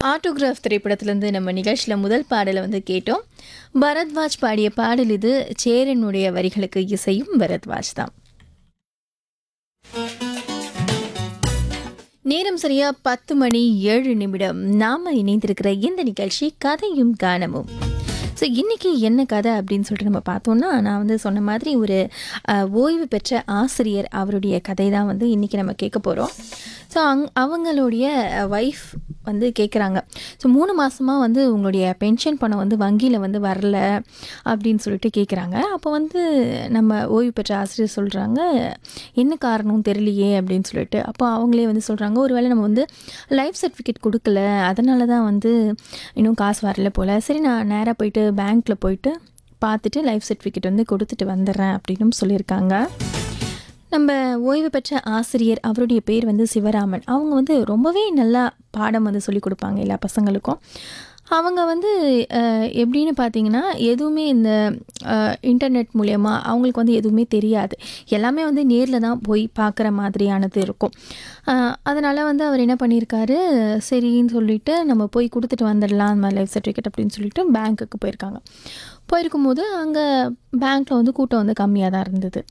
autograph திரைப்படத்திலேருந்து நம்ம நிகழ்ச்சியில் முதல் பாடலை வந்து கேட்டோம் பரத்வாஜ் பாடிய பாடல் இது சேரனுடைய வரிகளுக்கு இசையும் பரத்வாஜ் தான் நேரம் சரியா பத்து மணி ஏழு நிமிடம் நாம இணைந்திருக்கிற இந்த நிகழ்ச்சி கதையும் கானமும் ஸோ இன்றைக்கி என்ன கதை அப்படின்னு சொல்லிட்டு நம்ம பார்த்தோம்னா நான் வந்து சொன்ன மாதிரி ஒரு அஹ், ஓய்வு பெற்ற ஆசிரியர் அவருடைய கதை தான் வந்து இன்றைக்கி நம்ம கேட்க போகிறோம் ஸோ அங் அவங்களுடைய ஒய்ஃப் வந்து கேட்குறாங்க ஸோ மூணு மாதமாக வந்து உங்களுடைய பென்ஷன் பணம் வந்து வங்கியில் வந்து வரல அப்படின்னு சொல்லிட்டு கேட்குறாங்க அப்போ வந்து நம்ம ஓய்வு பெற்ற ஆசிரியர் சொல்கிறாங்க என்ன காரணம் தெரியலையே அப்படின்னு சொல்லிட்டு அப்போ அவங்களே வந்து சொல்கிறாங்க ஒருவேளை நம்ம வந்து லைஃப் சர்டிஃபிகேட் கொடுக்கல அதனால தான் வந்து இன்னும் காசு வரல போல் சரி நான் நேராக போயிட்டு பேங்க்கில் போயிட்டு பார்த்துட்டு லைஃப் சர்டிஃபிகேட் வந்து கொடுத்துட்டு வந்துடுறேன் அப்படின்னு சொல்லியிருக்காங்க நம்ம ஓய்வு பெற்ற ஆசிரியர் அவருடைய பேர் வந்து சிவராமன் அவங்க வந்து ரொம்பவே நல்லா பாடம் வந்து சொல்லி கொடுப்பாங்க எல்லா பசங்களுக்கும் அவங்க வந்து அஹ், எப்படின்னு பார்த்தீங்கன்னா எதுவுமே இந்த அஹ், இன்டர்நெட் மூலயமா அவங்களுக்கு வந்து எதுவுமே தெரியாது எல்லாமே வந்து நேரில் தான் போய் பார்க்குற மாதிரியானது இருக்கும் அதனால் வந்து அவர் என்ன பண்ணியிருக்காரு சரின்னு சொல்லிட்டு நம்ம போய் கொடுத்துட்டு வந்துடலாம் அந்த மாதிரி லைஃப் சர்டிஃபிகேட் அப்படின்னு சொல்லிட்டு பேங்க்குக்கு போயிருக்காங்க போயிருக்கும்போது அங்கே பேங்க்கில் வந்து கூட்டம் வந்து கம்மியாக தான் இருந்தது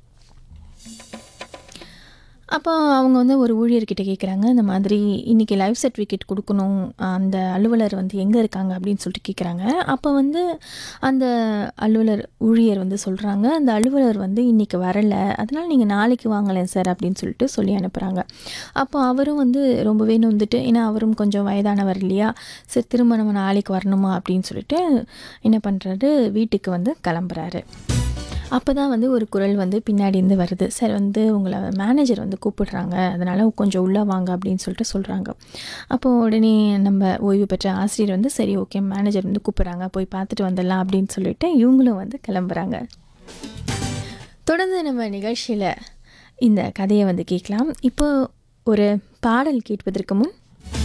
அப்போ அவங்க வந்து ஒரு ஊழியர்கிட்ட கேட்குறாங்க இந்த மாதிரி இன்றைக்கி லைஃப் சர்டிஃபிகேட் கொடுக்கணும் அந்த அலுவலர் வந்து எங்கே இருக்காங்க அப்படின்னு சொல்லிட்டு கேட்குறாங்க அப்போ வந்து அந்த அலுவலர் ஊழியர் வந்து சொல்கிறாங்க அந்த அலுவலர் வந்து இன்றைக்கி வரலை அதனால் நீங்கள் நாளைக்கு வாங்கலேன் சார் அப்படின்னு சொல்லிட்டு சொல்லி அனுப்புகிறாங்க அப்போ அவரும் வந்து ரொம்பவே நொந்துட்டு ஏன்னா அவரும் கொஞ்சம் வயதானவர் இல்லையா சரி திரும்ப நம்ம நாளைக்கு வரணுமா அப்படின்னு சொல்லிட்டு என்ன பண்ணுறாரு வீட்டுக்கு வந்து கிளம்புறாரு அப்போ தான் வந்து ஒரு குரல் வந்து பின்னாடி இருந்து வருது சார் வந்து உங்களை மேனேஜர் வந்து கூப்பிடுறாங்க அதனால் கொஞ்சம் உள்ளே வாங்க அப்படின்னு சொல்லிட்டு சொல்கிறாங்க அப்போ உடனே நம்ம ஓய்வு பெற்ற ஆசிரியர் வந்து சரி ஓகே மேனேஜர் வந்து கூப்பிட்றாங்க போய் பார்த்துட்டு வந்துடலாம் அப்படின்னு சொல்லிட்டு இவங்களும் வந்து கிளம்புறாங்க தொடர்ந்து நம்ம நிகழ்ச்சியில் இந்த கதையை வந்து கேட்கலாம் இப்போ ஒரு பாடல் கேட்பதற்கு முன்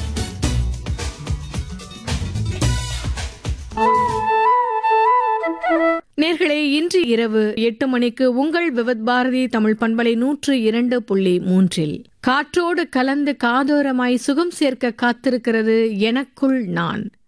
நேர்களே இன்று இரவு எட்டு மணிக்கு உங்கள் விவத் பாரதி தமிழ் பண்பலை நூற்று இரண்டு புள்ளி மூன்றில் காற்றோடு கலந்து காதோரமாய் சுகம் சேர்க்க காத்திருக்கிறது எனக்குள் நான்